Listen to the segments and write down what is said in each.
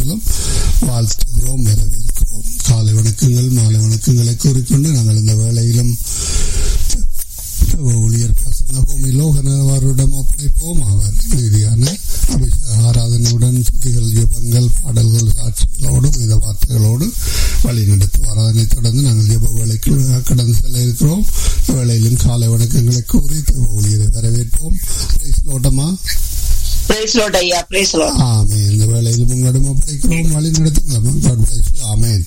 நாமத்திலும் வாழ்த்துகிறோம் வரவேற்கிறோம் காலை வணக்கங்கள் மாலை வணக்கங்களை கூறிக்கொண்டு நாங்கள் இந்த வேளையிலும் ஊழியர் பிரசன்னபூமி லோகனவரிடம் ஒப்படைப்போம் அவர் நீதியான அபிஷேக ஆராதனையுடன் துதிகள் ஜெபங்கள் பாடல்கள் சாட்சிகளோடு வேத வார்த்தைகளோடு வழி நடத்துவார் அதனைத் தொடர்ந்து நாங்கள் ஜெப வேலைக்கு கடந்து செல்ல இருக்கிறோம் வேளையிலும் காலை வணக்கங்களை கூறி ஊழியரை வரவேற்போம் லோட்டமா பிரைஸ் லோட் ஐயா பிரைஸ் லோட் ஆமே இந்த வேளையிலும் உங்களிடம் ஒப்படைக்கிறோம் வழி நடத்துங்கள் ஆமேன்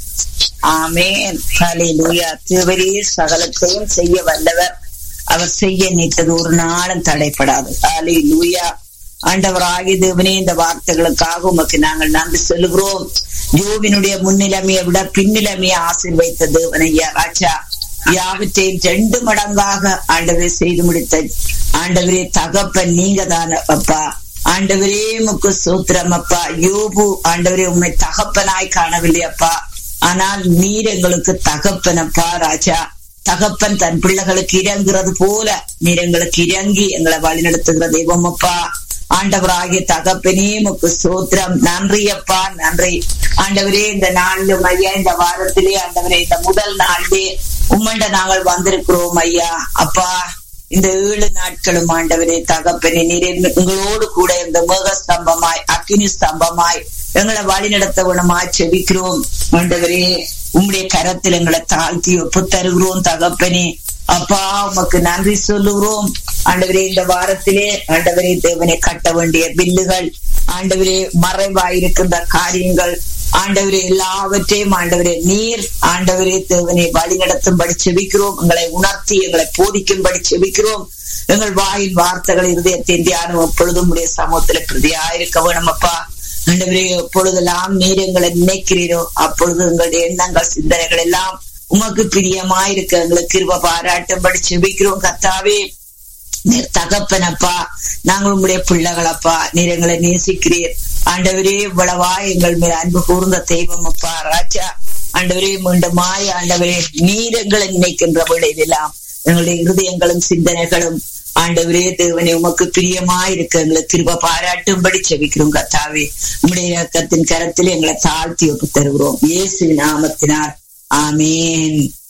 ஆமேன் ஹalleluya தேவரே சகலத்தையும் செய்ய வல்லவர் அவர் செய்ய நினைத்தது ஒரு நாளும் தடைப்படாது ஹalleluya ஆண்டவராகிய தேவனே இந்த வார்த்தைகளுக்காக உமக்கு நாங்கள் நன்றி சொல்லுகிறோம் யோவினுடைய முன்னிலைமையை விட பின்னிலைமையை ஆசீர்வைத்த தேவனையா ராஜா யாவற்றையும் ரெண்டு மடங்காக ஆண்டவரே செய்து முடித்த ஆண்டவரே தகப்பன் நீங்க தான அப்பா ஆண்டவரே முக்கு சூத்திரம் அப்பா யோபு ஆண்டவரே உண்மை தகப்பனாய் காணவில்லை அப்பா ஆனால் நீர் எங்களுக்கு தகப்பனப்பா ராஜா தகப்பன் தன் பிள்ளைகளுக்கு இறங்குறது போல நீர் எங்களுக்கு இறங்கி எங்களை வழிநடத்துகிற தெய்வம் அப்பா ஆண்டவராகிய தகப்பனே முக்கு சோத்திரம் நன்றி அப்பா நன்றி ஆண்டவரே இந்த நாளிலும் ஐயா இந்த வாரத்திலே ஆண்டவரே இந்த முதல் நாளிலே உம்மண்ட நாங்கள் வந்திருக்கிறோம் ஐயா அப்பா இந்த ஏழு நாட்களும் ஆண்டவரே தகப்பனே நீர் எங்களோடு கூட இந்த மேக ஸ்தம்பமாய் அக்கினி ஸ்தம்பமாய் எங்களை வழி நடத்த வேணுமாய் செபிக்கிறோம் ஆண்டவரே உம்முடைய கரத்தில் எங்களை தாழ்த்தி ஒப்பு தருகிறோம் தகப்பனே அப்பா உமக்கு நன்றி சொல்லுகிறோம் ஆண்டவரே இந்த வாரத்திலே ஆண்டவரே தேவனை கட்ட வேண்டிய பில்லுகள் ஆண்டவரே மறைவாயிருக்கின்ற காரியங்கள் ஆண்டவரே எல்லாவற்றையும் ஆண்டவரே நீர் ஆண்டவரே தேவனை வழி நடத்தும்படி செபிக்கிறோம் எங்களை உணர்த்தி எங்களை போதிக்கும்படி செபிக்கிறோம் எங்கள் வாயின் வார்த்தைகள் இருதயத்தின் தியானம் எப்பொழுதும் உடைய சமூகத்துல பிரதியாயிருக்க வேணும் அப்பா ஆண்டவரே எப்பொழுதெல்லாம் நீர் எங்களை நினைக்கிறீரோ அப்பொழுது எங்களுடைய எண்ணங்கள் சிந்தனைகள் எல்லாம் உமக்கு பிரியமாயிருக்க எங்களுக்கு கிருப பாராட்டும்படி செபிக்கிறோம் கத்தாவே நீர் தகப்பனப்பா நாங்கள் உங்களுடைய பிள்ளைகளப்பா நீர் எங்களை நேசிக்கிறீர் ஆண்டவரே இவ்வளவா எங்கள் மேல் அன்பு கூர்ந்த தெய்வம் அப்பா ராஜா ஆண்டவரே மீண்டுமாய் ஆண்டவரே நீர் எங்களை நினைக்கின்ற விளைவெல்லாம் எங்களுடைய இருதயங்களும் சிந்தனைகளும் ஆண்டவரே தேவனே உமக்கு பிரியமா இருக்க எங்களை திரும்ப பாராட்டும்படி செவிக்கிறோம் கத்தாவே உம்முடைய இறக்கத்தின் கரத்தில் எங்களை தாழ்த்தி ஒப்பு தருகிறோம் இயேசு நாமத்தினார் ஆமேன்